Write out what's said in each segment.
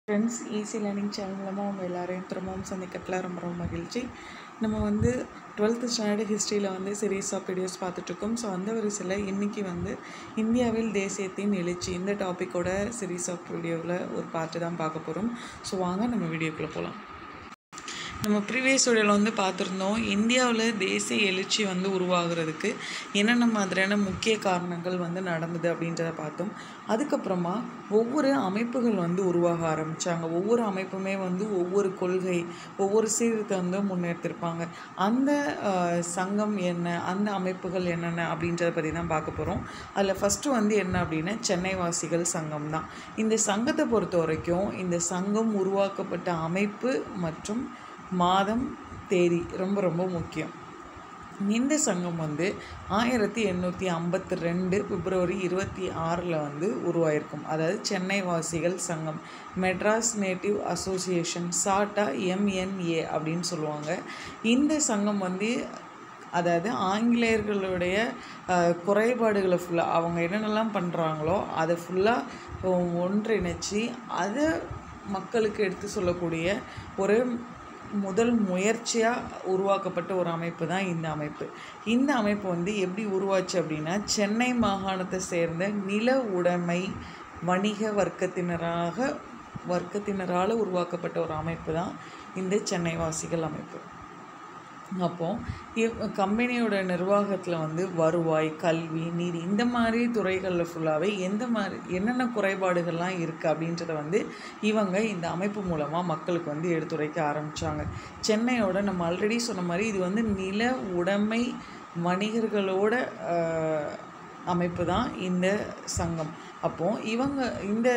friends easy learning channel மூலமாக உங்கள் எல்லாரையும் திரும்பவும் சந்திக்கிறதுல ரொம்ப ரொம்ப மகிழ்ச்சி நம்ம வந்து டுவெல்த்து ஸ்டாண்டர்ட் ஹிஸ்ட்ரியில் வந்து சீரீஸ் ஆஃப் வீடியோஸ் பார்த்துட்ருக்கோம் ஸோ அந்த வரிசையில் இன்றைக்கி வந்து இந்தியாவில் தேசியத்தின் எழுச்சி இந்த டாப்பிக்கோட சீரீஸ் ஆஃப் வீடியோவில் ஒரு பார்ட்டு தான் பார்க்க போகிறோம் ஸோ வாங்க நம்ம வீடியோக்குள்ளே போகலாம் நம்ம ப்ரீவியஸ் வீடியோவில் வந்து பார்த்துருந்தோம் இந்தியாவில் தேசிய எழுச்சி வந்து உருவாகிறதுக்கு என்னென்ன மாதிரியான முக்கிய காரணங்கள் வந்து நடந்தது அப்படின்றத பார்த்தோம் அதுக்கப்புறமா ஒவ்வொரு அமைப்புகள் வந்து உருவாக ஆரம்பித்தாங்க ஒவ்வொரு அமைப்புமே வந்து ஒவ்வொரு கொள்கை ஒவ்வொரு சீர்திருத்தத்தை வந்து முன்னெடுத்திருப்பாங்க அந்த ஆஹ், சங்கம் என்ன அந்த அமைப்புகள் என்னென்ன அப்படின்றத பற்றி தான் பார்க்க போகிறோம் அதில் ஃபஸ்ட்டு வந்து என்ன அப்படின்னா சென்னை வாசிகள் சங்கம் தான் இந்த சங்கத்தை பொறுத்த வரைக்கும் இந்த சங்கம் உருவாக்கப்பட்ட அமைப்பு மற்றும் மாதம் தேதி ரொம்ப ரொம்ப முக்கியம் இந்த சங்கம் வந்து ஆயிரத்தி எண்ணூற்றி ஐம்பத்தி ரெண்டு பிப்ரவரி இருபத்தி ஆறில் வந்து உருவாயிருக்கும் அதாவது சென்னை வாசிகள் சங்கம் மெட்ராஸ் நேட்டிவ் அசோசியேஷன் சாட்டா எம்என்ஏ அப்படின்னு சொல்லுவாங்க இந்த சங்கம் வந்து அதாவது ஆங்கிலேயர்களுடைய அஹ், குறைபாடுகளை ஃபுல்லாக அவங்க என்னென்னலாம் பண்ணுறாங்களோ அதை ஃபுல்லாக ஒன்றிணைச்சு அதை மக்களுக்கு எடுத்து சொல்லக்கூடிய ஒரு முதல் முயற்சியாக உருவாக்கப்பட்ட ஒரு அமைப்பு தான் இந்த அமைப்பு இந்த அமைப்பு வந்து எப்படி உருவாச்சு அப்படின்னா சென்னை மாகாணத்தை சேர்ந்த நில உடைமை வணிக வர்க்கத்தினராக வர்க்கத்தினரால் உருவாக்கப்பட்ட ஒரு அமைப்பு தான் இந்த சென்னை வாசிகள் அமைப்பு அப்போது கம்பெனியோட நிர்வாகத்தில் வந்து வருவாய் கல்வி நீதி இந்த மாதிரி துறைகளில் ஃபுல்லாகவே எந்த மாதிரி என்னென்ன குறைபாடுகள்லாம் இருக்குது அப்படின்றத வந்து இவங்க இந்த அமைப்பு மூலமாக மக்களுக்கு வந்து எடுத்துரைக்க ஆரம்பித்தாங்க சென்னையோட நம்ம ஆல்ரெடி சொன்ன மாதிரி இது வந்து நில உடைமை வணிகர்களோட ஆஹ், அமைப்பு தான் இந்த சங்கம் அப்போது இவங்க இந்த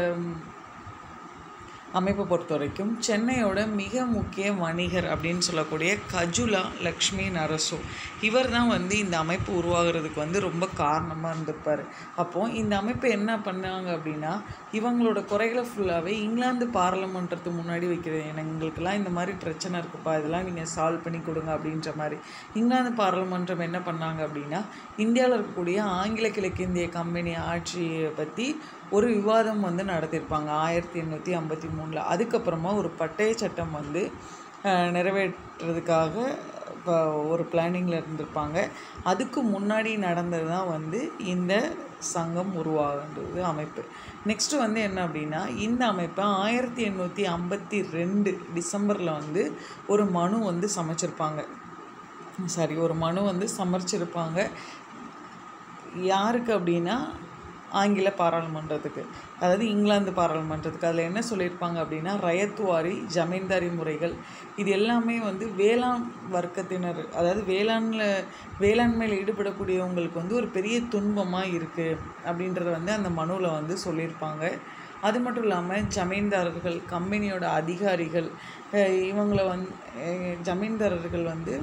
அமைப்பை பொறுத்த வரைக்கும் சென்னையோட மிக முக்கிய வணிகர் அப்படின்னு சொல்லக்கூடிய கஜுலா லக்ஷ்மி நரசு இவர் தான் வந்து இந்த அமைப்பு உருவாகிறதுக்கு வந்து ரொம்ப காரணமாக இருந்திருப்பார் அப்போது இந்த அமைப்பு என்ன பண்ணாங்க அப்படின்னா இவங்களோட குறைகளை ஃபுல்லாகவே இங்கிலாந்து பாராளுமன்றத்துக்கு முன்னாடி வைக்கிறது எனக்கு எங்களுக்கெல்லாம் இந்த மாதிரி பிரச்சனை இருக்குப்பா இதெல்லாம் நீங்கள் சால்வ் பண்ணி கொடுங்க அப்படின்ற மாதிரி இங்கிலாந்து பாராளுமன்றம் என்ன பண்ணாங்க அப்படின்னா இந்தியாவில் இருக்கக்கூடிய ஆங்கில கிழக்கிந்திய கம்பெனி ஆட்சியை பற்றி ஒரு விவாதம் வந்து நடத்தியிருப்பாங்க ஆயிரத்தி எண்ணூற்றி ஐம்பத்தி மூணில் அதுக்கப்புறமா ஒரு பட்டய சட்டம் வந்து அஹ், நிறைவேற்றுறதுக்காக இப்போ ஒரு பிளானிங்கில் இருந்திருப்பாங்க அதுக்கு முன்னாடி நடந்தது தான் வந்து இந்த சங்கம் உருவாகின்றது அமைப்பு நெக்ஸ்ட்டு வந்து என்ன அப்படின்னா இந்த அமைப்பை ஆயிரத்தி எண்ணூற்றி ஐம்பத்தி ரெண்டு டிசம்பரில் வந்து ஒரு மனு வந்து சமைச்சிருப்பாங்க சாரி ஒரு மனு வந்து சமர்ச்சிருப்பாங்க யாருக்கு அப்படின்னா ஆங்கில பாராளுமன்றத்துக்கு அதாவது இங்கிலாந்து பாராளுமன்றத்துக்கு அதில் என்ன சொல்லியிருப்பாங்க அப்படின்னா ரயத்துவாரி ஜமீன்தாரி முறைகள் இது எல்லாமே வந்து வேளாண் வர்க்கத்தினர் அதாவது வேளாண்ல வேளாண்மையில் ஈடுபடக்கூடியவங்களுக்கு வந்து ஒரு பெரிய துன்பமாக இருக்குது அப்படின்றத வந்து அந்த மனுவில் வந்து சொல்லியிருப்பாங்க அது மட்டும் இல்லாமல் ஜமீன்தாரர்கள் கம்பெனியோட அதிகாரிகள் அஹ் இவங்களை வந்து ஜமீன்தாரர்கள் வந்து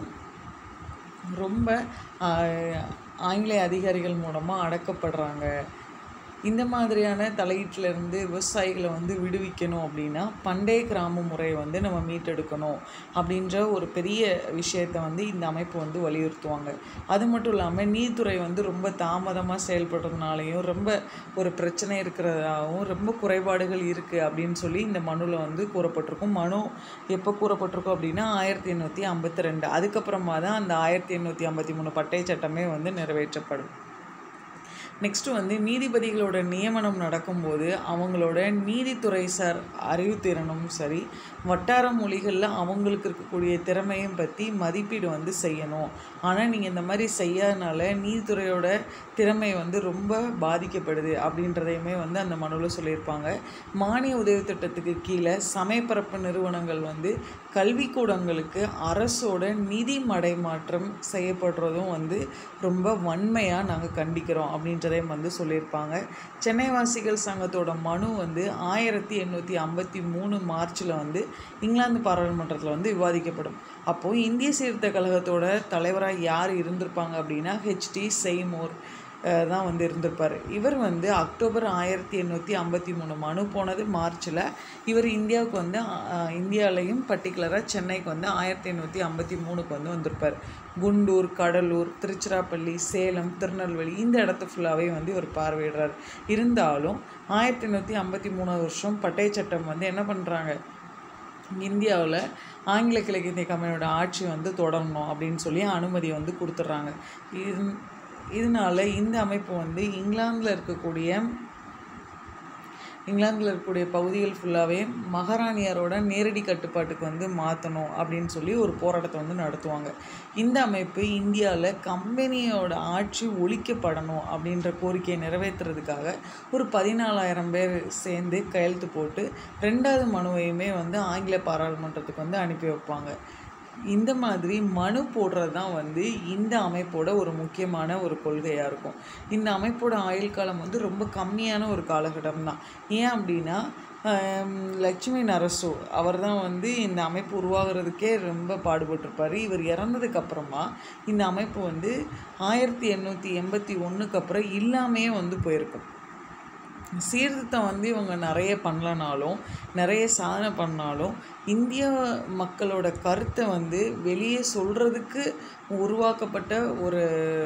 ரொம்ப ஆஹ், ஆங்கிலேய அதிகாரிகள் மூலமாக அடக்கப்படுறாங்க இந்த மாதிரியான தலையீட்டுல இருந்து விவசாயிகளை வந்து விடுவிக்கணும் அப்படின்னா பண்டைய கிராம முறையை வந்து நம்ம மீட்டெடுக்கணும் அப்படின்ற ஒரு பெரிய விஷயத்தை வந்து இந்த அமைப்பு வந்து வலியுறுத்துவாங்க அது மட்டும் இல்லாமல் நீதித்துறை வந்து ரொம்ப தாமதமாக செயல்படுறதுனாலையும் ரொம்ப ஒரு பிரச்சனை இருக்கிறதாகவும் ரொம்ப குறைபாடுகள் இருக்குது அப்படின்னு சொல்லி இந்த மனுவில் வந்து கூறப்பட்டிருக்கும் மனு எப்போ கூறப்பட்டிருக்கும் அப்படின்னா ஆயிரத்தி எண்ணூற்றி ஐம்பத்தி ரெண்டு அதுக்கப்புறமா தான் அந்த ஆயிரத்தி எண்ணூற்றி ஐம்பத்தி மூணு பட்டய சட்டமே வந்து நிறைவேற்றப்படும் நெக்ஸ்ட்டு வந்து நீதிபதிகளோட நியமனம் நடக்கும்போது அவங்களோட நீதித்துறை சார் அறிவுத்திறனும் சரி வட்டார மொழிகளில் அவங்களுக்கு இருக்கக்கூடிய திறமையும் பற்றி மதிப்பீடு வந்து செய்யணும் ஆனால் நீங்கள் இந்த மாதிரி செய்யாதனால நீதித்துறையோட திறமை வந்து ரொம்ப பாதிக்கப்படுது அப்படின்றதையுமே வந்து அந்த மனுவில் சொல்லியிருப்பாங்க மானிய உதவி திட்டத்துக்கு கீழே சமயப்பரப்பு நிறுவனங்கள் வந்து கல்விக்கூடங்களுக்கு அரசோட நிதி மடைமாற்றம் செய்யப்படுறதும் வந்து ரொம்ப வன்மையாக நாங்கள் கண்டிக்கிறோம் அப்படின்றதையும் வந்து சொல்லியிருப்பாங்க சென்னைவாசிகள் சங்கத்தோட மனு வந்து ஆயிரத்தி எண்ணூற்றி ஐம்பத்தி மூணு மார்ச்சில் வந்து இங்கிலாந்து பாராளுமன்றத்தில் வந்து விவாதிக்கப்படும் அப்போது இந்திய சீர்திருத்த கழகத்தோட தலைவராக யார் இருந்திருப்பாங்க அப்படின்னா ஹெச்டி செய்மோர் அஹ், தான் வந்து இருந்திருப்பார் இவர் வந்து அக்டோபர் ஆயிரத்தி எண்ணூற்றி ஐம்பத்தி மூணு மனு போனது மார்ச்சில் இவர் இந்தியாவுக்கு வந்து அஹ், இந்தியாவிலையும் பர்டிகுலராக சென்னைக்கு வந்து ஆயிரத்தி எண்ணூற்றி ஐம்பத்தி மூணுக்கு வந்து வந்திருப்பார் குண்டூர் கடலூர் திருச்சிராப்பள்ளி சேலம் திருநெல்வேலி இந்த இடத்த ஃபுல்லாகவே வந்து இவர் பார்வையிடுறார் இருந்தாலும் ஆயிரத்தி எண்ணூற்றி ஐம்பத்தி மூணாவது வருஷம் பட்டய சட்டம் வந்து என்ன பண்ணுறாங்க இந்தியாவில் ஆங்கில கிழக்கிந்திய கம்பெனியோட ஆட்சி வந்து தொடரணும் அப்படின்னு சொல்லி அனுமதி வந்து கொடுத்துட்றாங்க இது இதனால இந்த அமைப்பு வந்து இங்கிலாந்தில் இருக்கக்கூடிய இங்கிலாந்தில் இருக்கக்கூடிய பகுதிகள் ஃபுல்லாகவே மகாராணியாரோட நேரடி கட்டுப்பாட்டுக்கு வந்து மாற்றணும் அப்படின்னு சொல்லி ஒரு போராட்டத்தை வந்து நடத்துவாங்க இந்த அமைப்பு இந்தியாவில் கம்பெனியோட ஆட்சி ஒழிக்கப்படணும் அப்படின்ற கோரிக்கையை நிறைவேற்றுறதுக்காக ஒரு பதினாலாயிரம் பேர் சேர்ந்து கையெழுத்து போட்டு ரெண்டாவது மனுவையுமே வந்து ஆங்கில பாராளுமன்றத்துக்கு வந்து அனுப்பி வைப்பாங்க இந்த மாதிரி மனு போடுறது தான் வந்து இந்த அமைப்போட ஒரு முக்கியமான ஒரு கொள்கையாக இருக்கும் இந்த அமைப்போட ஆயுள் காலம் வந்து ரொம்ப கம்மியான ஒரு காலகட்டம் தான் ஏன் அப்படின்னா ஆம், லட்சுமி நரசு அவர் தான் வந்து இந்த அமைப்பு உருவாகிறதுக்கே ரொம்ப பாடுபட்டிருப்பார் இவர் இறந்ததுக்கு அப்புறமா இந்த அமைப்பு வந்து ஆயிரத்தி எண்ணூற்றி எண்பத்தி ஒன்றுக்கு அப்புறம் இல்லாமையே வந்து போயிருக்கும் சீர்திருத்தம் வந்து இவங்க நிறைய பண்ணலனாலும் நிறைய சாதனை பண்ணாலும் இந்திய மக்களோட கருத்தை வந்து வெளியே சொல்கிறதுக்கு உருவாக்கப்பட்ட ஒரு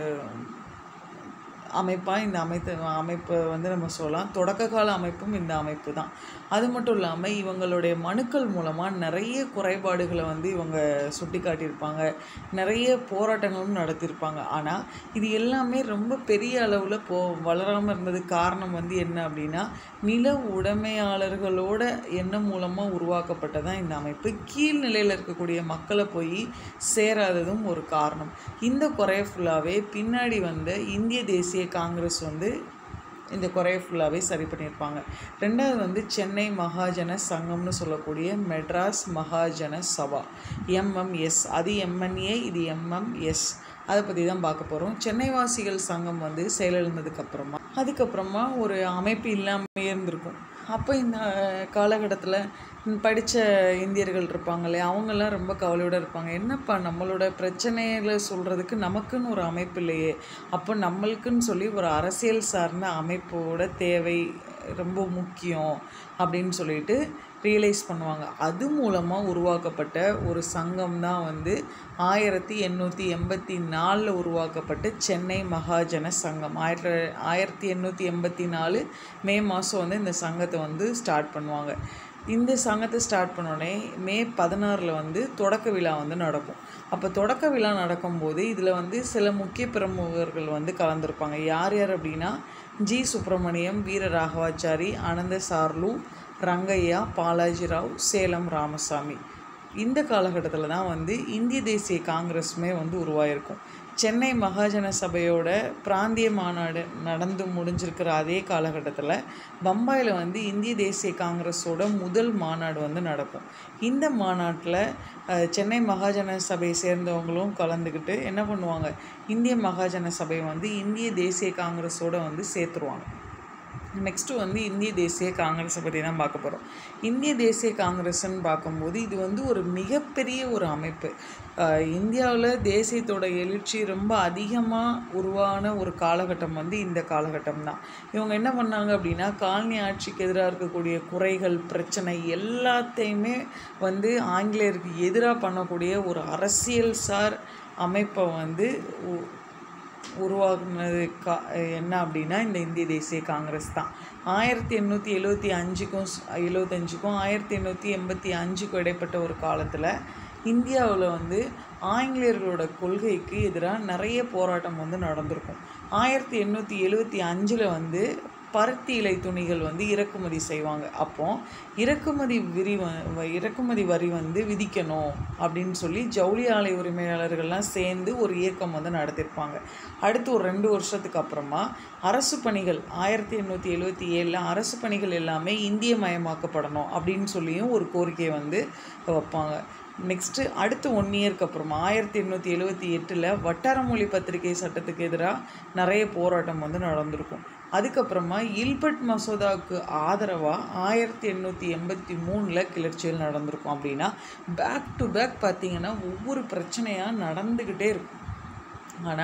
அமைப்பாக இந்த அமைத்து அமைப்பை வந்து நம்ம சொல்லலாம் தொடக்க கால அமைப்பும் இந்த அமைப்பு தான் அது மட்டும் இல்லாமல் இவங்களுடைய மனுக்கள் மூலமாக நிறைய குறைபாடுகளை வந்து இவங்க சுட்டி காட்டியிருப்பாங்க நிறைய போராட்டங்களும் நடத்தியிருப்பாங்க ஆனால் இது எல்லாமே ரொம்ப பெரிய அளவில் போ வளராமல் இருந்ததுக்கு காரணம் வந்து என்ன அப்படின்னா நில உடைமையாளர்களோட எண்ணம் மூலமாக உருவாக்கப்பட்டதான் இந்த அமைப்பு கீழ்நிலையில் இருக்கக்கூடிய மக்களை போய் சேராததும் ஒரு காரணம் இந்த குறைய ஃபுல்லாகவே பின்னாடி வந்த இந்திய தேசிய காங்கிரஸ் வந்து இந்த குறைய ஃபுல்லாகவே சரி பண்ணியிருப்பாங்க ரெண்டாவது வந்து சென்னை மகாஜன சங்கம்னு சொல்லக்கூடிய மெட்ராஸ் மகாஜன சபா எம்எம்எஸ் அது எம்என்ஏ இது எம்எம்எஸ் அதை பற்றி தான் பார்க்க போகிறோம் சென்னை வாசிகள் சங்கம் வந்து செயலிழந்ததுக்கு அப்புறமா அதுக்கப்புறமா ஒரு அமைப்பு இல்லாமல் இருந்திருக்கும் அப்போ இந்த காலகட்டத்தில் படித்த இந்தியர்கள் இருப்பாங்களே அவங்கெல்லாம் ரொம்ப கவலையோடு இருப்பாங்க என்னப்பா நம்மளோட பிரச்சனைகளை சொல்கிறதுக்கு நமக்குன்னு ஒரு அமைப்பு இல்லையே அப்போ நம்மளுக்குன்னு சொல்லி ஒரு அரசியல் சார்ந்த அமைப்போட தேவை ரொம்ப முக்கியம் அப்படின்னு சொல்லிட்டு ரியலைஸ் பண்ணுவாங்க அது மூலமாக உருவாக்கப்பட்ட ஒரு சங்கம் தான் வந்து ஆயிரத்தி எண்ணூற்றி எண்பத்தி நாலில் உருவாக்கப்பட்ட சென்னை மகாஜன சங்கம் ஆயிரத்தி ஆயிரத்தி எண்ணூற்றி எண்பத்தி நாலு மே மாதம் வந்து இந்த சங்கத்தை வந்து ஸ்டார்ட் பண்ணுவாங்க இந்த சங்கத்தை ஸ்டார்ட் பண்ணோடனே மே பதினாறில் வந்து தொடக்க விழா வந்து நடக்கும் அப்போ தொடக்க விழா நடக்கும்போது இதில் வந்து சில முக்கிய பிரமுகர்கள் வந்து கலந்துருப்பாங்க யார் யார் அப்படின்னா ஜி சுப்பிரமணியம் வீர ராகவாச்சாரி ஆனந்த சார்லு ரங்கையா பாலாஜி ராவ் சேலம் ராமசாமி இந்த காலகட்டத்தில் தான் வந்து இந்திய தேசிய காங்கிரஸுமே வந்து உருவாயிருக்கும் சென்னை மகாஜன சபையோட பிராந்திய மாநாடு நடந்து முடிஞ்சிருக்கிற அதே காலகட்டத்தில் பம்பாயில் வந்து இந்திய தேசிய காங்கிரஸோட முதல் மாநாடு வந்து நடக்கும் இந்த மாநாட்டில் அஹ், சென்னை மகாஜன சபையை சேர்ந்தவங்களும் கலந்துக்கிட்டு என்ன பண்ணுவாங்க இந்திய மகாஜன சபையை வந்து இந்திய தேசிய காங்கிரஸோட வந்து சேர்த்துருவாங்க நெக்ஸ்ட்டு வந்து இந்திய தேசிய காங்கிரஸை பற்றி தான் பார்க்க போகிறோம் இந்திய தேசிய காங்கிரஸ்ன்னு பார்க்கும்போது இது வந்து ஒரு மிகப்பெரிய ஒரு அமைப்பு இந்தியாவில் தேசியத்தோட எழுச்சி ரொம்ப அதிகமாக உருவான ஒரு காலகட்டம் வந்து இந்த காலகட்டம் தான் இவங்க என்ன பண்ணாங்க அப்படின்னா காலனி ஆட்சிக்கு எதிராக இருக்கக்கூடிய குறைகள் பிரச்சனை எல்லாத்தையுமே வந்து ஆங்கிலேயருக்கு எதிராக பண்ணக்கூடிய ஒரு அரசியல் சார் அமைப்பை வந்து உ- உருவாக்குனது கா என்ன அப்படின்னா இந்த இந்திய தேசிய காங்கிரஸ் தான் ஆயிரத்தி எண்ணூற்றி எழுவத்தி அஞ்சுக்கும் எழுவத்தஞ்சுக்கும் ஆயிரத்தி எண்ணூற்றி எண்பத்தி அஞ்சுக்கும் இடைப்பட்ட ஒரு காலத்தில் இந்தியாவில் வந்து ஆங்கிலேயர்களோட கொள்கைக்கு எதிராக நிறைய போராட்டம் வந்து நடந்திருக்கும் ஆயிரத்தி எண்ணூற்றி எழுவத்தி அஞ்சில் வந்து பருத்தி இலை துணிகள் வந்து இறக்குமதி செய்வாங்க அப்போ இறக்குமதி விரி வ- இறக்குமதி வரி வந்து விதிக்கணும் அப்படின்னு சொல்லி ஜவுளி ஆலை உரிமையாளர்கள்லாம் சேர்ந்து ஒரு இயக்கம் வந்து நடத்தியிருப்பாங்க அடுத்து ஒரு ரெண்டு வருஷத்துக்கு அப்புறமா அரசு பணிகள் ஆயிரத்தி எண்ணூற்றி எழுவத்தி ஏழில் அரசு பணிகள் எல்லாமே இந்திய மயமாக்கப்படணும் அப்படின்னு சொல்லியும் ஒரு கோரிக்கையை வந்து வைப்பாங்க நெக்ஸ்ட்டு அடுத்து ஒன் இயர்க்கு அப்புறமா ஆயிரத்தி எண்ணூற்றி எழுவத்தி எட்டில் வட்டார மொழி பத்திரிகை சட்டத்துக்கு எதிராக நிறைய போராட்டம் வந்து நடந்திருக்கும் அதுக்கப்புறமா இல்பர்ட் மசோதாவுக்கு ஆதரவாக ஆயிரத்தி எண்ணூற்றி எண்பத்தி மூணில் கிளர்ச்சிகள் நடந்திருக்கும் அப்படின்னா பேக் டு பேக் பார்த்தீங்கன்னா ஒவ்வொரு பிரச்சனையாக நடந்துக்கிட்டே இருக்கும் ஆனால்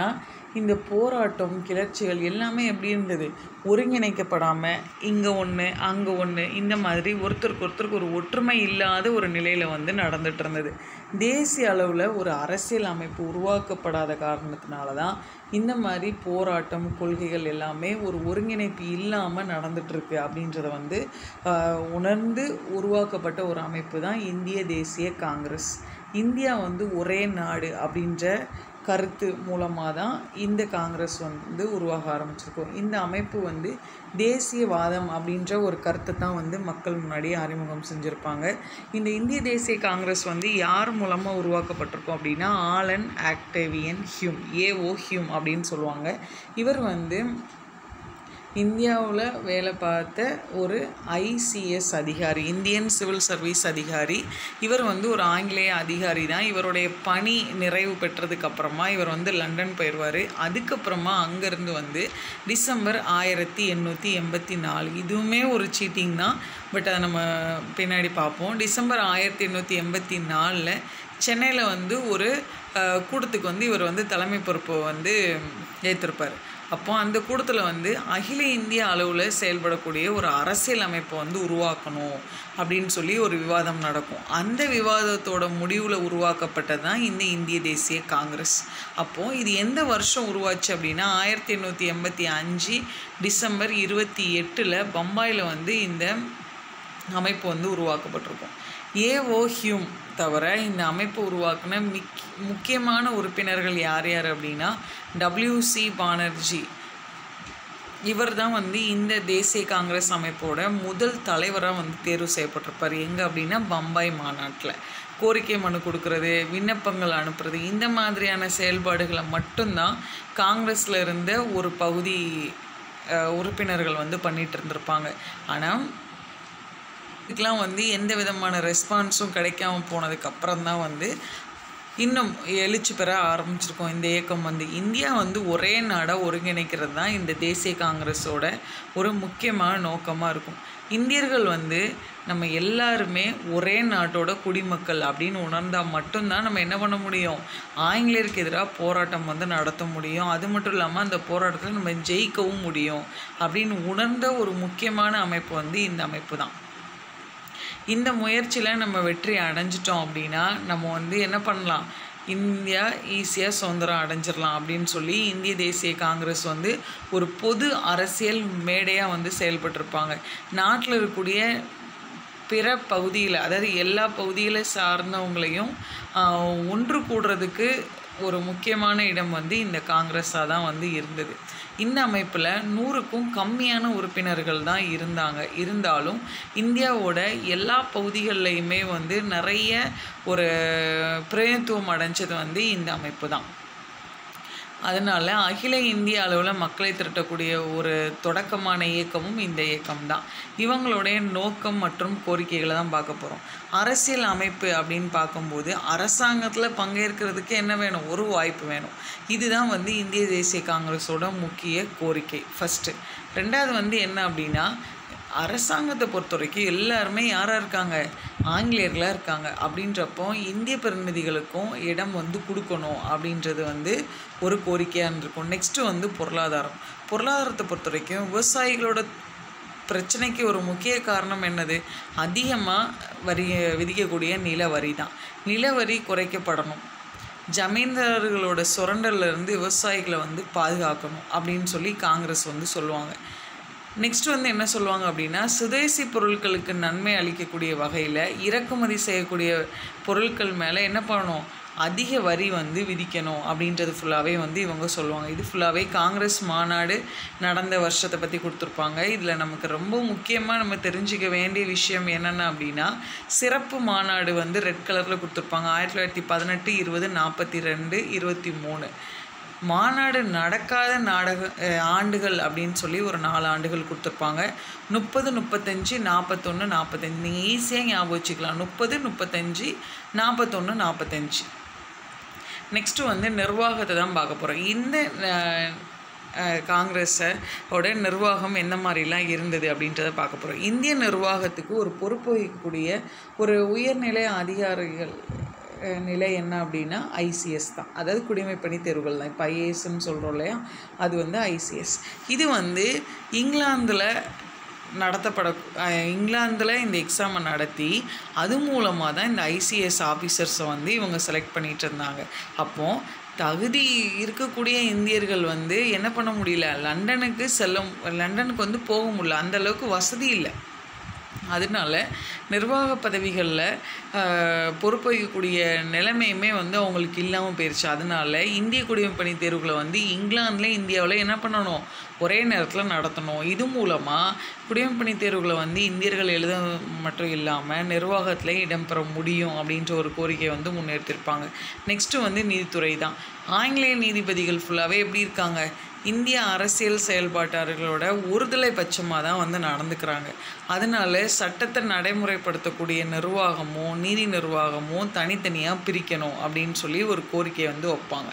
இந்த போராட்டம் கிளர்ச்சிகள் எல்லாமே எப்படி இருந்தது ஒருங்கிணைக்கப்படாமல் இங்கே ஒன்று அங்கே ஒன்று இந்த மாதிரி ஒருத்தருக்கு ஒருத்தருக்கு ஒரு ஒற்றுமை இல்லாத ஒரு நிலையில் வந்து நடந்துட்டு இருந்தது தேசிய அளவில் ஒரு அரசியல் அமைப்பு உருவாக்கப்படாத காரணத்தினால தான் இந்த மாதிரி போராட்டம் கொள்கைகள் எல்லாமே ஒரு ஒருங்கிணைப்பு இல்லாமல் நடந்துட்டுருக்கு அப்படின்றத வந்து ஆஹ், உணர்ந்து உருவாக்கப்பட்ட ஒரு அமைப்பு தான் இந்திய தேசிய காங்கிரஸ் இந்தியா வந்து ஒரே நாடு அப்படின்ற கருத்து மூலமாக தான் இந்த காங்கிரஸ் வந்து உருவாக ஆரம்பிச்சிருக்கும் இந்த அமைப்பு வந்து தேசியவாதம் அப்படின்ற ஒரு கருத்தை தான் வந்து மக்கள் முன்னாடி அறிமுகம் செஞ்சுருப்பாங்க இந்த இந்திய தேசிய காங்கிரஸ் வந்து யார் மூலமாக உருவாக்கப்பட்டிருக்கும் அப்படின்னா Allan Octavian Hume A O Hume அப்படின்னு சொல்லுவாங்க இவர் வந்து இந்தியாவில் வேலை பார்த்த ஒரு ஐசிஎஸ் அதிகாரி இந்தியன் சிவில் சர்வீஸ் அதிகாரி இவர் வந்து ஒரு ஆங்கிலேய அதிகாரி தான் இவருடைய பணி நிறைவு பெற்றதுக்கு அப்புறமா இவர் வந்து லண்டன் போயிடுவார் அதுக்கப்புறமா அங்கேருந்து வந்து டிசம்பர் ஆயிரத்தி எண்ணூற்றி எண்பத்தி நாலு இதுவுமே ஒரு சீட்டிங் தான் பட் அதை நம்ம பின்னாடி பார்ப்போம் டிசம்பர் ஆயிரத்தி எண்ணூற்றி எண்பத்தி நாலில் சென்னையில் வந்து ஒரு அஹ், கூட்டத்துக்கு வந்து இவர் வந்து தலைமை பொறுப்பை வந்து ஏற்றிருப்பார் அப்போ அந்த கூட்டத்தில் வந்து அகில இந்திய அளவில் செயல்படக்கூடிய ஒரு அரசியல் அமைப்பை வந்து உருவாக்கணும் அப்படின்னு சொல்லி ஒரு விவாதம் நடக்கும் அந்த விவாதத்தோட முடிவில் உருவாக்கப்பட்டது தான் இந்த இந்திய தேசிய காங்கிரஸ் அப்போது இது எந்த வருஷம் உருவாச்சு அப்படின்னா ஆயிரத்தி எண்ணூற்றி எண்பத்தி அஞ்சு டிசம்பர் இருபத்தி எட்டில் பம்பாயில் வந்து இந்த அமைப்பு வந்து உருவாக்கப்பட்டிருக்கும் ஏஓ ஹியூம் தவிர இந்த அமைப்பு உருவாக்குன மிக் முக்கியமான உறுப்பினர்கள் யார் யார் அப்படின்னா டபிள்யூசி பானர்ஜி இவர் தான் வந்து இந்த தேசிய காங்கிரஸ் அமைப்போட முதல் தலைவராக வந்து தேர்வு செய்யப்பட்டிருப்பார் எங்கே அப்படின்னா பம்பாய் மாநாட்டில் கோரிக்கை மனு கொடுக்கறது விண்ணப்பங்கள் அனுப்புறது இந்த மாதிரியான செயல்பாடுகளை மட்டும்தான் காங்கிரஸில் இருந்த ஒரு பகுதி அஹ், உறுப்பினர்கள் வந்து பண்ணிட்டு இருந்திருப்பாங்க ஆனால் இதுக்கெலாம் வந்து எந்த விதமான ரெஸ்பான்ஸும் கிடைக்காம போனதுக்கு அப்புறம் தான் வந்து இன்னும் எழுச்சி பெற ஆரம்பிச்சிருக்கோம் இந்த இயக்கம் வந்து இந்தியா வந்து ஒரே நாடாக ஒருங்கிணைக்கிறது தான் இந்த தேசிய காங்கிரஸோட ஒரு முக்கியமான நோக்கமாக இருக்கும் இந்தியர்கள் வந்து நம்ம எல்லாருமே ஒரே நாட்டோட குடிமக்கள் அப்படின்னு உணர்ந்தால் மட்டும்தான் நம்ம என்ன பண்ண முடியும் ஆங்கிலேயருக்கு எதிராக போராட்டம் வந்து நடத்த முடியும் அது மட்டும் இல்லாமல் அந்த போராட்டத்தில் நம்ம ஜெயிக்கவும் முடியும் அப்படின்னு உணர்ந்த ஒரு முக்கியமான அமைப்பு வந்து இந்த அமைப்பு தான் இந்த முயற்சியில் நம்ம வெற்றி அடைஞ்சிட்டோம் அப்படின்னா நம்ம வந்து என்ன பண்ணலாம் இந்தியா ஈஸியாக சுதந்திரம் அடைஞ்சிடலாம் அப்படின்னு சொல்லி இந்திய தேசிய காங்கிரஸ் வந்து ஒரு பொது அரசியல் மேடையாக வந்து செயல்பட்டிருப்பாங்க நாட்டில் இருக்கக்கூடிய பிற பகுதியில் அதாவது எல்லா பகுதிகளை சார்ந்தவங்களையும் ஆஹ், ஒன்று கூடுறதுக்கு ஒரு முக்கியமான இடம் வந்து இந்த காங்கிரஸாக தான் வந்து இருந்தது இந்த அமைப்பில் நூறுக்கும் கம்மியான உறுப்பினர்கள் தான் இருந்தாங்க இருந்தாலும் இந்தியாவோட எல்லா பகுதிகள்லையுமே வந்து நிறைய ஒரு பிரதிநிதித்துவம் அடைஞ்சது வந்து இந்த அமைப்பு தான் அதனால் அகில இந்திய அளவில் மக்களை திரட்டக்கூடிய ஒரு தொடக்கமான இயக்கமும் இந்த இயக்கம் தான் இவங்களுடைய நோக்கம் மற்றும் கோரிக்கைகளை தான் பார்க்க போகிறோம் அரசியல் அமைப்பு அப்படின்னு பார்க்கும்போது அரசாங்கத்தில் பங்கேற்கிறதுக்கு என்ன வேணும் ஒரு வாய்ப்பு வேணும் இதுதான் வந்து இந்திய தேசிய காங்கிரஸோட முக்கிய கோரிக்கை ஃபஸ்ட்டு ரெண்டாவது வந்து என்ன அப்படின்னா அரசாங்கத்தை பொறுத்த வரைக்கும் எல்லாருமே யாராக இருக்காங்க ஆங்கிலேயர்களாக இருக்காங்க அப்படின்றப்போ இந்திய பிரதிநிதிகளுக்கும் இடம் வந்து கொடுக்கணும் அப்படின்றது வந்து ஒரு கோரிக்கையாக இருந்திருக்கும் நெக்ஸ்ட்டு வந்து பொருளாதாரம் பொருளாதாரத்தை பொறுத்த வரைக்கும் விவசாயிகளோட பிரச்சனைக்கு ஒரு முக்கிய காரணம் என்னது அதிகமாக வரி விதிக்கக்கூடிய நில வரி தான் நில வரி குறைக்கப்படணும் ஜமீன்தார்களோட சுரண்டல்ல இருந்து விவசாயிகளை வந்து பாதுகாக்கணும் அப்படின்னு சொல்லி காங்கிரஸ் வந்து சொல்லுவாங்க நெக்ஸ்ட் வந்து என்ன சொல்லுவாங்க அப்படின்னா சுதேசி பொருட்களுக்கு நன்மை அளிக்கக்கூடிய வகையில் இறக்குமதி செய்யக்கூடிய பொருட்கள் மேலே என்ன பண்ணணும் அதிக வரி வந்து விதிக்கணும் அப்படின்றது ஃபுல்லாகவே வந்து இவங்க சொல்லுவாங்க இது ஃபுல்லாகவே காங்கிரஸ் மாநாடு நடந்த வருஷத்தை பற்றி கொடுத்துருப்பாங்க இதில் நமக்கு ரொம்ப முக்கியமாக நம்ம தெரிஞ்சுக்க வேண்டிய விஷயம் என்னென்ன அப்படின்னா சிறப்பு மாநாடு வந்து ரெட் கலரில் கொடுத்துருப்பாங்க ஆயிரத்தி தொள்ளாயிரத்தி பதினெட்டு இருபது நாற்பத்தி ரெண்டு இருபத்தி மூணு மாநாடு நடக்காத நாடக அஹ், ஆண்டுகள் அப்படின்னு சொல்லி ஒரு நாலு ஆண்டுகள் கொடுத்துருப்பாங்க முப்பது முப்பத்தஞ்சு நாற்பத்தொன்று நாற்பத்தஞ்சு நீங்கள் ஈஸியாக ஞாபகம் வச்சுக்கலாம் முப்பது முப்பத்தஞ்சு நாற்பத்தொன்று நாற்பத்தஞ்சு நெக்ஸ்ட்டு வந்து நிர்வாகத்தை தான் பார்க்க போகிறோம் இந்த அஹ், அஹ், காங்கிரஸை ஓட நிர்வாகம் எந்த மாதிரிலாம் இருந்தது அப்படின்றத பார்க்க போகிறோம் இந்திய நிர்வாகத்துக்கு ஒரு பொறுப்பு வகிக்கக்கூடிய ஒரு உயர்நிலை அதிகாரிகள் அஹ், நிலை என்ன அப்படின்னா ஐசிஎஸ் தான் அதாவது குடிமைப்பணி தேர்வுகள் தான் இப்போ ஐஏஎஸ்ன்னு சொல்கிறோம் இல்லையா அது வந்து ஐசிஎஸ் இது வந்து இங்கிலாந்தில் நடத்தப்பட அஹ், இங்கிலாந்தில் இந்த எக்ஸாமை நடத்தி அது மூலமாக தான் இந்த ஐசிஎஸ் ஆஃபீஸர்ஸை வந்து இவங்க செலக்ட் பண்ணிட்டு இருந்தாங்க அப்போது தகுதி இருக்கக்கூடிய இந்தியர்கள் வந்து என்ன பண்ண முடியல லண்டனுக்கு செல்ல லண்டனுக்கு வந்து போக முடியல அந்த அளவுக்கு வசதி இல்லை அதனால நிர்வாக பதவிகளில் பொறுப்பு வகிக்கக்கூடிய நிலைமையுமே வந்து அவங்களுக்கு இல்லாமல் போயிடுச்சு அதனால இந்திய குடிமைப்பணி தேர்வுகளை வந்து இங்கிலாந்தில் இந்தியாவில் என்ன பண்ணணும் ஒரே நேரத்தில் நடத்தணும் இது மூலமாக குடிமைப்பணி தேர்வுகளை வந்து இந்தியர்கள் எழுத மட்டும் இல்லாமல் நிர்வாகத்தில் இடம்பெற முடியும் அப்படின்ற ஒரு கோரிக்கையை வந்து முன்னெடுத்திருப்பாங்க நெக்ஸ்ட்டு வந்து நீதித்துறை தான் ஆங்கிலேய நீதிபதிகள் ஃபுல்லாகவே எப்படி இருக்காங்க இந்திய அரசியல் செயல்பாட்டாளர்களோட ஒருதலை பட்சமாக தான் வந்து நடந்துக்கிறாங்க அதனால சட்டத்தை நடைமுறைப்படுத்தக்கூடிய நிர்வாகமும் நீதி நிர்வாகமும் தனித்தனியாக பிரிக்கணும் அப்படின்னு சொல்லி ஒரு கோரிக்கையை வந்து வைப்பாங்க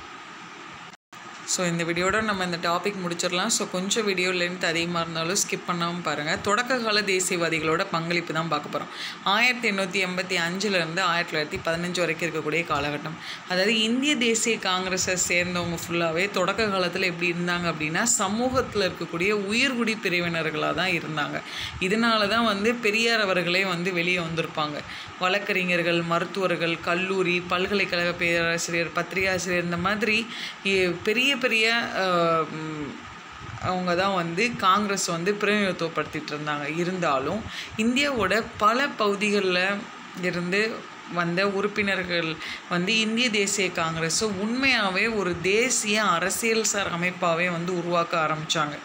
ஸோ இந்த வீடியோட நம்ம இந்த டாபிக் முடிச்சிடலாம் ஸோ கொஞ்சம் வீடியோ லென்த் அதிகமாக இருந்தாலும் ஸ்கிப் பண்ணாமல் பாருங்கள் தொடக்க கால தேசியவாதிகளோட பங்களிப்பு தான் பார்க்க போகிறோம் ஆயிரத்தி எண்ணூற்றி எண்பத்தி அஞ்சுலேருந்து ஆயிரத்தி தொள்ளாயிரத்தி பதினஞ்சு வரைக்கும் இருக்கக்கூடிய காலகட்டம் அதாவது இந்திய தேசிய காங்கிரஸை சேர்ந்தவங்க ஃபுல்லாகவே தொடக்க காலத்தில் எப்படி இருந்தாங்க அப்படின்னா சமூகத்தில் இருக்கக்கூடிய உயர்குடி பிரிவினர்களாக தான் இருந்தாங்க இதனால தான் வந்து பெரியார் அவர்களே வந்து வெளியே வந்திருப்பாங்க வழக்கறிஞர்கள் மருத்துவர்கள் கல்லூரி பல்கலைக்கழக பேராசிரியர் பத்திரிகாசிரியர் இந்த மாதிரி இ- பெரிய பெரிய அஹ், ம், அவங்க தான் வந்து காங்கிரஸ் வந்து பிரதிநிதித்துவப்படுத்திட்டு இருந்தாங்க இருந்தாலும் இந்தியாவோட பல பகுதிகளில் இருந்து வந்த உறுப்பினர்கள் வந்து இந்திய தேசிய காங்கிரஸை உண்மையாகவே ஒரு தேசிய அரசியல் சார் அமைப்பாகவே வந்து உருவாக்க ஆரம்பித்தாங்க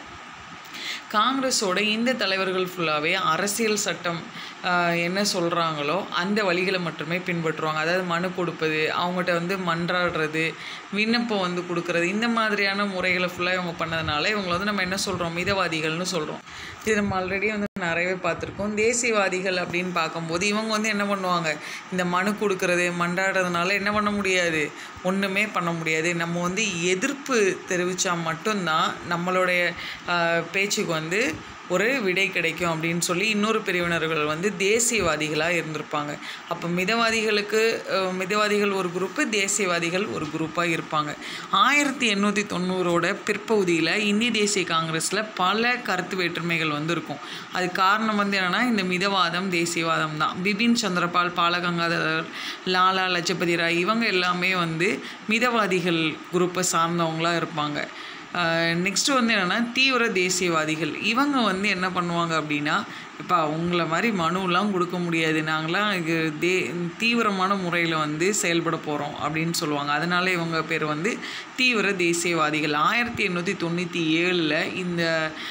காங்கிரஸோட இந்த தலைவர்கள் ஃபுல்லாகவே அரசியல் சட்டம் ஆஹ், என்ன சொல்கிறாங்களோ அந்த வழிகளை மட்டுமே பின்பற்றுவாங்க அதாவது மனு கொடுப்பது அவங்ககிட்ட வந்து மன்றாடுறது விண்ணப்பம் வந்து கொடுக்கறது இந்த மாதிரியான முறைகளை ஃபுல்லாக இவங்க பண்ணதுனால இவங்களை வந்து நம்ம என்ன சொல்கிறோம் மிதவாதிகள்னு சொல்கிறோம் இது நம்ம ஆல்ரெடி வந்து நிறையவே பார்த்துருக்கோம் தேசியவாதிகள் அப்படின்னு பார்க்கும்போது இவங்க வந்து என்ன பண்ணுவாங்க இந்த மனு கொடுக்கறது மன்றாடுறதுனால என்ன பண்ண முடியாது ஒன்றுமே பண்ண முடியாது நம்ம வந்து எதிர்ப்பு தெரிவித்தா மட்டும்தான் நம்மளுடைய ஆஹ், பேச்சுக்கு வந்து ஒரு விடை கிடைக்கும் அப்படின்னு சொல்லி இன்னொரு பிரிவினர்கள் வந்து தேசியவாதிகளாக இருந்திருப்பாங்க அப்போ மிதவாதிகளுக்கு அஹ், மிதவாதிகள் ஒரு குரூப்பு தேசியவாதிகள் ஒரு குரூப்பாக இருப்பாங்க ஆயிரத்தி எண்ணூற்றி தொண்ணூறோட பிற்பகுதியில் இந்திய தேசிய காங்கிரஸில் பல கருத்து வேற்றுமைகள் வந்து இருக்கும் அது காரணம் வந்து என்னென்னா இந்த மிதவாதம் தேசியவாதம் தான் பிபின் சந்திரபால் பாலகங்காதரர் லாலா லஜபதி ராய் இவங்க எல்லாமே வந்து மிதவாதிகள் குரூப்பை சார்ந்தவங்களாக இருப்பாங்க நெக்ஸ்ட் வந்து என்னென்னா தீவிர தேசியவாதிகள் இவங்க வந்து என்ன பண்ணுவாங்க அப்படின்னா இப்போ அவங்கள மாதிரி மனுலாம் கொடுக்க முடியாது நாங்களாம் இது தே தீவிரமான முறையில் வந்து செயல்பட போகிறோம் அப்படின்னு சொல்லுவாங்க அதனால இவங்க பேர் வந்து தீவிர தேசியவாதிகள் ஆயிரத்தி எண்ணூற்றி தொண்ணூற்றி ஏழில் இந்த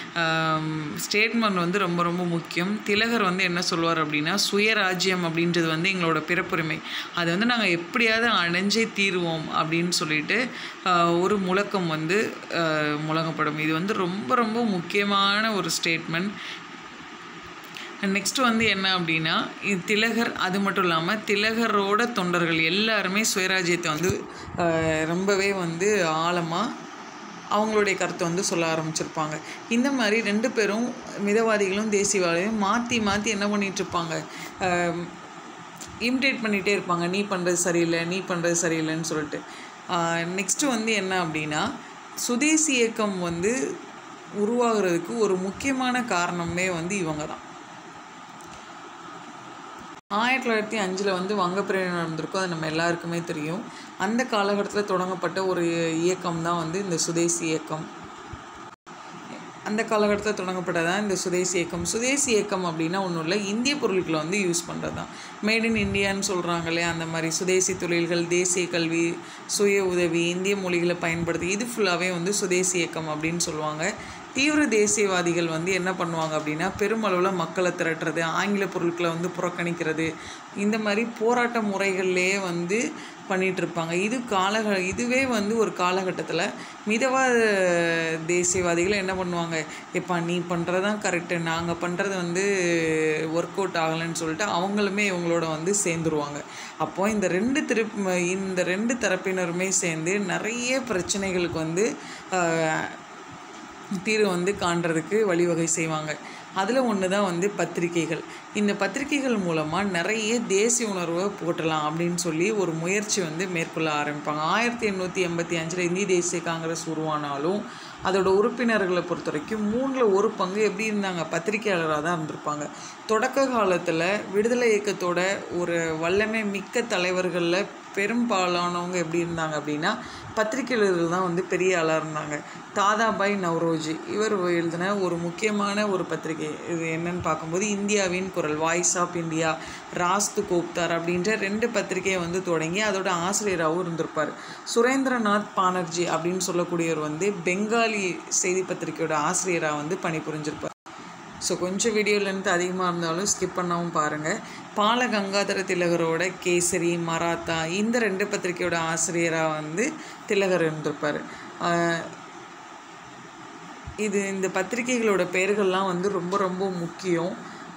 ஸ்டேட்மெண்ட் வந்து ரொம்ப ரொம்ப முக்கியம் திலகர் வந்து என்ன சொல்லுவார் அப்படின்னா சுயராஜ்யம் அப்படின்றது வந்து எங்களோட பிறப்புரிமை அதை வந்து நாங்கள் எப்படியாவது அடைஞ்சே தீருவோம் அப்படின்னு சொல்லிட்டு ஆஹ், ஒரு முழக்கம் வந்து ஆஹ், முழங்கப்படும் இது வந்து ரொம்ப ரொம்ப முக்கியமான ஒரு ஸ்டேட்மெண்ட் நெக்ஸ்ட் வந்து என்ன அப்படின்னா இது திலகர் அது மட்டும் இல்லாமல் திலகரோட தொண்டர்கள் எல்லாருமே சுயராஜ்யத்தை வந்து ஆஹ், ரொம்பவே வந்து ஆழமாக அவங்களுடைய கருத்தை வந்து சொல்ல ஆரம்பிச்சிருப்பாங்க இந்த மாதிரி ரெண்டு பேரும் மிதவாதிகளும் தேசியவாதிகளும் மாற்றி மாற்றி என்ன பண்ணிட்டு இருப்பாங்க இமிடேட் பண்ணிகிட்டே இருப்பாங்க நீ பண்ணுறது சரியில்லை நீ பண்ணுறது சரியில்லைன்னு சொல்லிட்டு நெக்ஸ்ட்டு வந்து என்ன அப்படின்னா சுதேசி இயக்கம் வந்து உருவாகிறதுக்கு ஒரு முக்கியமான காரணமே வந்து இவங்க தான் ஆயிரத்தி தொள்ளாயிரத்தி அஞ்சில் வந்து வங்கப்பிரிவு நடந்திருக்கும் அது நம்ம எல்லாருக்குமே தெரியும் அந்த காலகட்டத்தில் தொடங்கப்பட்ட ஒரு இயக்கம் தான் வந்து இந்த சுதேசி இயக்கம் அந்த காலகட்டத்தில் தொடங்கப்பட்டதான் இந்த சுதேசி இயக்கம் சுதேசி இயக்கம் அப்படின்னா ஒன்றும் இல்லை இந்திய பொருட்களை வந்து யூஸ் பண்ணுறது தான் மேட் இன் இந்தியான்னு சொல்கிறாங்க இல்லையா அந்த மாதிரி சுதேசி தொழில்கள் தேசிய கல்வி சுய உதவி இந்திய மொழிகளை பயன்படுத்தி இது ஃபுல்லாகவே வந்து சுதேசி இயக்கம் அப்படின்னு சொல்லுவாங்க தீவிர தேசியவாதிகள் வந்து என்ன பண்ணுவாங்க அப்படின்னா பெருமளவில் மக்களை திரட்டுறது ஆங்கில பொருட்களை வந்து புறக்கணிக்கிறது இந்த மாதிரி போராட்ட முறைகள்லேயே வந்து பண்ணிட்டு இருப்பாங்க இது காலக இதுவே வந்து ஒரு காலகட்டத்தில் மிதவாத தேசியவாதிகள் என்ன பண்ணுவாங்க எப்பா நீ பண்ணுறது தான் கரெக்டு நாங்கள் பண்ணுறது வந்து ஒர்க் அவுட் ஆகலைன்னு சொல்லிட்டு அவங்களுமே இவங்களோட வந்து சேர்ந்துருவாங்க அப்போது இந்த ரெண்டு திருப் இந்த ரெண்டு தரப்பினருமே சேர்ந்து நிறைய பிரச்சனைகளுக்கு வந்து ஆஹ், தீர்வு வந்து காண்றதுக்கு வழிவகை செய்வாங்க அதில் ஒன்று தான் வந்து பத்திரிகைகள் இந்த பத்திரிகைகள் மூலமாக நிறைய தேசிய உணர்வை போட்டலாம் அப்படின்னு சொல்லி ஒரு முயற்சி வந்து மேற்கொள்ள ஆரம்பிப்பாங்க ஆயிரத்தி எண்ணூற்றி எண்பத்தி அஞ்சில் இந்திய தேசிய காங்கிரஸ் உருவானாலும் அதோட உறுப்பினர்களை பொறுத்த வரைக்கும் மூணில் ஒரு பங்கு எப்படி இருந்தாங்க பத்திரிகையாளராக தான் இருந்திருப்பாங்க தொடக்க காலத்தில் விடுதலை இயக்கத்தோட ஒரு வல்லமை மிக்க தலைவர்களில் பெரும்பாலானவங்க எப்படி இருந்தாங்க அப்படின்னா பத்திரிகையாளர்கள் தான் வந்து பெரிய ஆளாக இருந்தாங்க தாதாபாய் நவ்ரோஜி இவர் எழுதின ஒரு முக்கியமான ஒரு பத்திரிகை இது என்னன்னு பார்க்கும்போது இந்தியாவின் குரல் voice of India Rast Goftar அப்படின்ற ரெண்டு பத்திரிகையை வந்து தொடங்கி அதோட ஆசிரியராகவும் இருந்திருப்பார் சுரேந்திரநாத் பானர்ஜி அப்படின்னு சொல்லக்கூடியவர் வந்து பெங்காலி செய்தி பத்திரிகையோட ஆசிரியராக வந்து பணிபுரிஞ்சிருப்பார் ஸோ கொஞ்சம் வீடியோ லென்த் அதிகமாக இருந்தாலும் ஸ்கிப் பண்ணாமல் பாருங்கள் பால கங்காதர திலகரோட கேசரி மராத்தா இந்த ரெண்டு பத்திரிகையோட ஆசிரியராக வந்து திலகர் இருந்திருப்பார் ஆஹ் இது இந்த பத்திரிகைகளோட பெயர்கள்லாம் வந்து ரொம்ப ரொம்ப முக்கியம்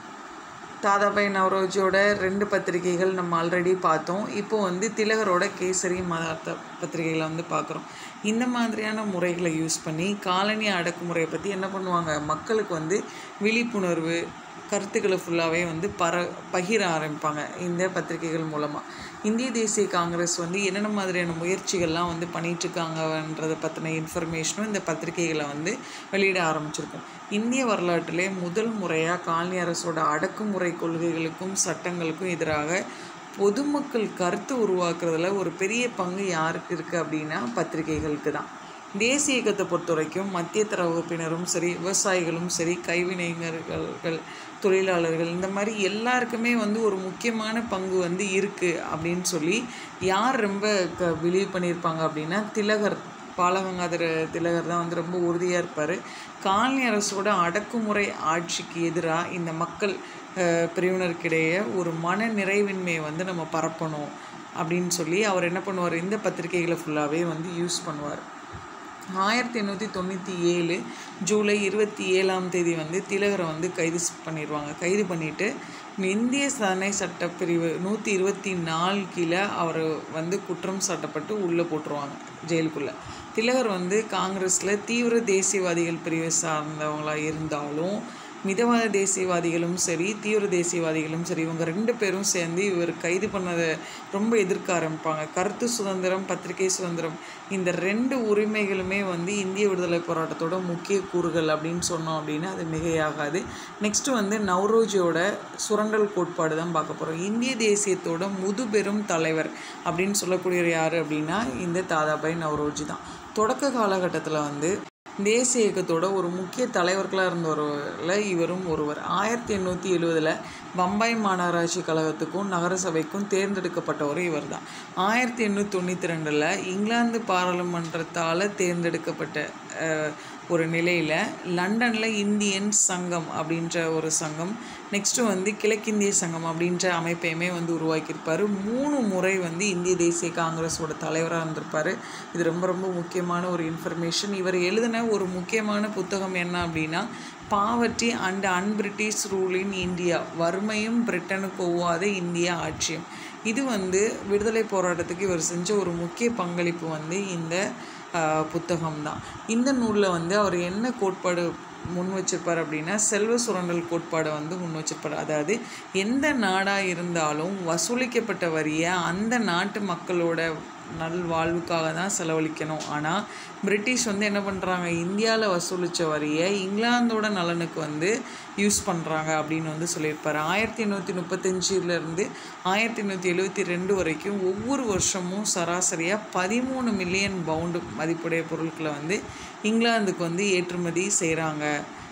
தாதாபாய் நவரோஜியோட ரெண்டு பத்திரிகைகள் நம்ம ஆல்ரெடி பார்த்தோம் இப்போ வந்து திலகரோட கேசரி மதார்த்த பத்திரிகைகளை வந்து பார்க்குறோம் இந்த மாதிரியான முறைகளை யூஸ் பண்ணி காலனி அடக்குமுறையை பற்றி என்ன பண்ணுவாங்க மக்களுக்கு வந்து விழிப்புணர்வு கருத்துக்களை ஃபுல்லாகவே வந்து பர பகிர ஆரம்பிப்பாங்க இந்த பத்திரிகைகள் மூலமாக இந்திய தேசிய காங்கிரஸ் வந்து என்னென்ன மாதிரியான முயற்சிகள்லாம் வந்து பண்ணிகிட்ருக்காங்கன்றதை பற்றின இன்ஃபர்மேஷனும் இந்த பத்திரிகைகளை வந்து வெளியிட ஆரம்பிச்சிருக்கோம் இந்திய வரலாற்றிலே முதல் முறையாக காலனி அரசோட அடக்குமுறை கொள்கைகளுக்கும் சட்டங்களுக்கும் எதிராக பொதுமக்கள் கருத்து உருவாக்குறதுல ஒரு பெரிய பங்கு யாருக்கு இருக்குது அப்படின்னா பத்திரிகைகளுக்கு தான் தேசிய இயக்கத்தை பொறுத்த வரைக்கும் மத்திய தர வகுப்பினரும் சரி விவசாயிகளும் சரி கைவினைஞர்கள் தொழிலாளர்கள் இந்த மாதிரி எல்லாருக்குமே வந்து ஒரு முக்கியமான பங்கு வந்து இருக்குது அப்படின்னு சொல்லி யார் ரொம்ப க பிலீவ் பண்ணியிருப்பாங்க அப்படின்னா திலகர் பாலகங்காதர திலகர் தான் வந்து ரொம்ப உறுதியாக இருப்பார் காலனி அரசோட அடக்குமுறை ஆட்சிக்கு எதிராக இந்த மக்கள் அஹ், பிரிவினருக்கிடையே ஒரு மன நிறைவின்மையை வந்து நம்ம பரப்பணும் அப்படின்னு சொல்லி அவர் என்ன பண்ணுவார் இந்த பத்திரிகைகளை ஃபுல்லாகவே வந்து யூஸ் பண்ணுவார் ஆயிரத்தி எண்ணூற்றி தொண்ணூற்றி ஏழு ஜூலை இருபத்தி ஏழாம் தேதி வந்து திலகரை வந்து கைது ஸ் பண்ணிடுவாங்க கைது பண்ணிவிட்டு இந்திய தண்டனை சட்டப்பிரிவு நூற்றி இருபத்தி நாலு கீழே அவர் வந்து குற்றம் சாட்டப்பட்டு உள்ளே போட்டுருவாங்க ஜெயிலுக்குள்ளே திலகர் வந்து காங்கிரஸில் தீவிர தேசியவாதிகள் பிரிவை சார்ந்தவங்களாக இருந்தாலும் மிதவாத தேசியவாதிகளும் சரி தீவிர தேசியவாதிகளும் சரி இவங்க ரெண்டு பேரும் சேர்ந்து இவர் கைது பண்ணதை ரொம்ப எதிர்க்க ஆரம்பிப்பாங்க கருத்து சுதந்திரம் பத்திரிகை சுதந்திரம் இந்த ரெண்டு உரிமைகளுமே வந்து இந்திய விடுதலை போராட்டத்தோட முக்கிய கூறுகள் அப்படின்னு சொன்னோம் அப்படின்னா அது மிகையாகாது நெக்ஸ்ட்டு வந்து நவ்ரோஜியோட சுரண்டல் கோட்பாடு தான் பார்க்க போகிறோம் இந்திய தேசியத்தோட முதுபெரும் தலைவர் அப்படின்னு சொல்லக்கூடியவர் யார் அப்படின்னா இந்த தாதாபாய் நவ்ரோஜி தான் தொடக்க காலகட்டத்தில் வந்து தேசிய இயக்கத்தோட ஒரு முக்கிய தலைவர்களாக இருந்தவரில் இவரும் ஒருவர் ஆயிரத்தி எண்ணூற்றி எழுவதில் பம்பாய் மாநகராட்சி கழகத்துக்கும் நகரசபைக்கும் தேர்ந்தெடுக்கப்பட்டவர் இவர் தான் ஆயிரத்தி எண்ணூற்றி தொண்ணூற்றி ரெண்டில் இங்கிலாந்து பாராளுமன்றத்தால் தேர்ந்தெடுக்கப்பட்ட அஹ், ஒரு நிலையில் லண்டனில் இந்தியன் சங்கம் அப்படின்ற ஒரு சங்கம் நெக்ஸ்ட்டு வந்து கிழக்கிந்திய சங்கம் அப்படின்ற அமைப்பையுமே வந்து உருவாக்கியிருப்பார் மூணு முறை வந்து இந்திய தேசிய காங்கிரஸோட தலைவராக இருந்திருப்பார் இது ரொம்ப ரொம்ப முக்கியமான ஒரு இன்ஃபர்மேஷன் இவர் எழுதின ஒரு முக்கியமான புத்தகம் என்ன அப்படின்னா poverty and unBritish rule in India வறுமையும் பிரிட்டனுக்கு ஒவ்வாத இந்தியா ஆட்சியம் இது வந்து விடுதலை போராட்டத்துக்கு இவர் செஞ்ச ஒரு முக்கிய பங்களிப்பு வந்து இந்த புத்தகம் தான் இந்த நூலில் வந்து அவர் என்ன கோட்பாடு முன் வச்சிருப்பார் அப்படின்னா செல்வ சுரண்டல் கோட்பாடை வந்து முன் வச்சிருப்பார் அதாவது எந்த நாடாக இருந்தாலும் வசூலிக்கப்பட்ட வரியை அந்த நாட்டு மக்களோட நல்வாழ்வுக்காக தான் செலவழிக்கணும் ஆனால் பிரிட்டிஷ் வந்து என்ன பண்ணுறாங்க இந்தியாவில் வசூலித்த வரியை இங்கிலாந்தோட நலனுக்கு வந்து யூஸ் பண்ணுறாங்க அப்படின்னு வந்து சொல்லியிருப்பார் ஆயிரத்தி எண்ணூற்றி முப்பத்தஞ்சிலேருந்து ஆயிரத்தி எண்ணூற்றி எழுபத்தி ரெண்டு வரைக்கும் ஒவ்வொரு வருஷமும் சராசரியாக பதிமூணு மில்லியன் பவுண்டு மதிப்புடைய பொருட்களை வந்து இங்கிலாந்துக்கு வந்து ஏற்றுமதி செய்கிறாங்க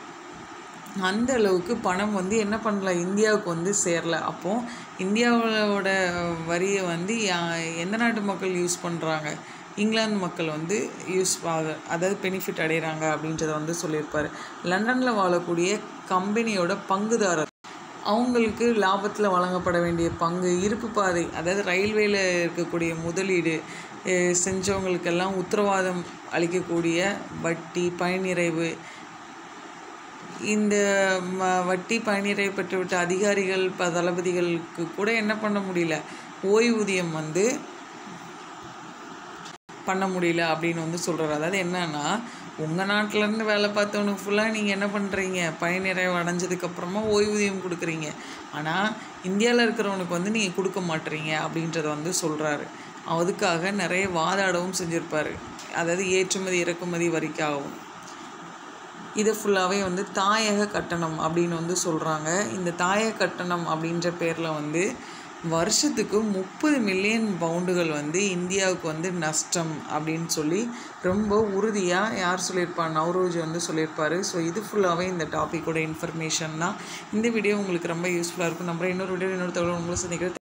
அந்த அளவுக்கு பணம் வந்து என்ன பண்ணல இந்தியாவுக்கு வந்து சேரல அப்போது இந்தியாவோட வரியை வந்து யா- எந்த நாட்டு மக்கள் யூஸ் பண்ணுறாங்க இங்கிலாந்து மக்கள் வந்து யூஸ் ஆக அதாவது பெனிஃபிட் அடைகிறாங்க அப்படின்றத வந்து சொல்லியிருப்பார் லண்டனில் வாழக்கூடிய கம்பெனியோட பங்குதாரர் அவங்களுக்கு லாபத்தில் வழங்கப்பட வேண்டிய பங்கு இருப்பு பாதை அதாவது ரயில்வேல இருக்கக்கூடிய முதலீடு அஹ் செஞ்சவங்களுக்கெல்லாம் உத்தரவாதம் அளிக்கக்கூடிய வட்டி பயனிறைவு இந்த ம வட்டி பயனீரை பெற்றுவிட்ட அதிகாரிகள் ப தளபதிகளுக்கு கூட என்ன பண்ண முடியல ஓய்வூதியம் வந்து பண்ண முடியல அப்படின்னு வந்து சொல்கிறாரு அதாவது என்னன்னா உங்கள் நாட்டிலேருந்து வேலை பார்த்தவனுக்கு ஃபுல்லாக நீங்கள் என்ன பண்ணுறீங்க பயனிறைவு அடைஞ்சதுக்கப்புறமா ஓய்வூதியம் கொடுக்குறீங்க ஆனால் இந்தியாவில் இருக்கிறவனுக்கு வந்து நீங்கள் கொடுக்க மாட்டீங்க அப்படின்றத வந்து சொல்கிறாரு அதுக்காக நிறைய வாதாடவும் செஞ்சுருப்பார் அதாவது ஏற்றுமதி இறக்குமதி வரிக்காகவும் இதை ஃபுல்லாகவே வந்து தாயக கட்டணம் அப்படின்னு வந்து சொல்கிறாங்க இந்த தாயக கட்டணம் அப்படின்ற பேரில் வந்து வருஷத்துக்கு முப்பது மில்லியன் பவுண்டுகள் வந்து இந்தியாவுக்கு வந்து நஷ்டம் அப்படின்னு சொல்லி ரொம்ப உறுதியாக யார் சொல்லியிருப்பா நவ்ரோஜ் வந்து சொல்லியிருப்பார் ஸோ இது ஃபுல்லாகவே இந்த டாப்பிக்கோட இன்ஃபர்மேஷன் தான் இந்த வீடியோ உங்களுக்கு ரொம்ப யூஸ்ஃபுல்லாக இருக்கும் நம்ம இன்னொரு வீடியோ இன்னொரு தகவல் உங்களை சந்திக்கிறேன்